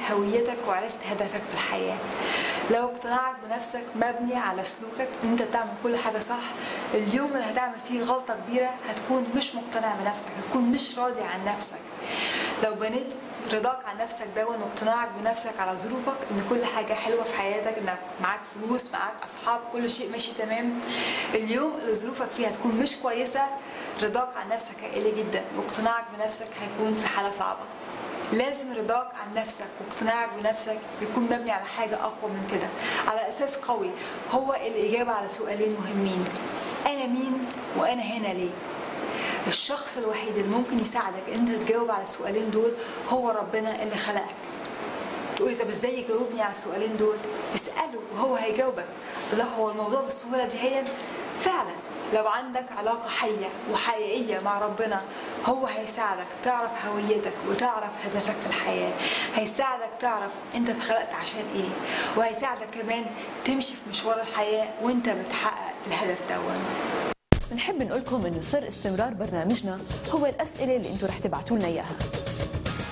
هويتك وعرفت هدفك في الحياة لو اقتناعك بنفسك مبني على سلوكك ان انت بتعمل كل حاجة صح اليوم اللي هتعمل فيه غلطة كبيرة هتكون مش مقتنع بنفسك هتكون مش راضي عن نفسك لو بنيت رضاك عن نفسك دون واقتناعك بنفسك على ظروفك ان كل حاجه حلوه في حياتك انك معاك فلوس معاك اصحاب كل شيء ماشي تمام اليوم اللي ظروفك فيه هتكون مش كويسه رضاك عن نفسك هيقل جدا واقتناعك بنفسك هيكون في حاله صعبه لازم رضاك عن نفسك واقتناعك بنفسك يكون مبني على حاجة أقوى من كده على أساس قوي هو الإجابة على سؤالين مهمين أنا مين وأنا هنا ليه الشخص الوحيد اللي ممكن يساعدك انت تجاوب على السؤالين دول هو ربنا اللي خلقك تقولي طب ازاي يجاوبني على السؤالين دول اساله وهو هيجاوبك لا هو الموضوع بالسهوله دي هي فعلا لو عندك علاقة حية وحقيقية مع ربنا هو هيساعدك تعرف هويتك وتعرف هدفك في الحياة هيساعدك تعرف انت اتخلقت عشان ايه وهيساعدك كمان تمشي في مشوار الحياة وانت بتحقق الهدف دون بنحب نقول لكم انه سر استمرار برنامجنا هو الاسئله اللي انتم رح تبعتوا لنا اياها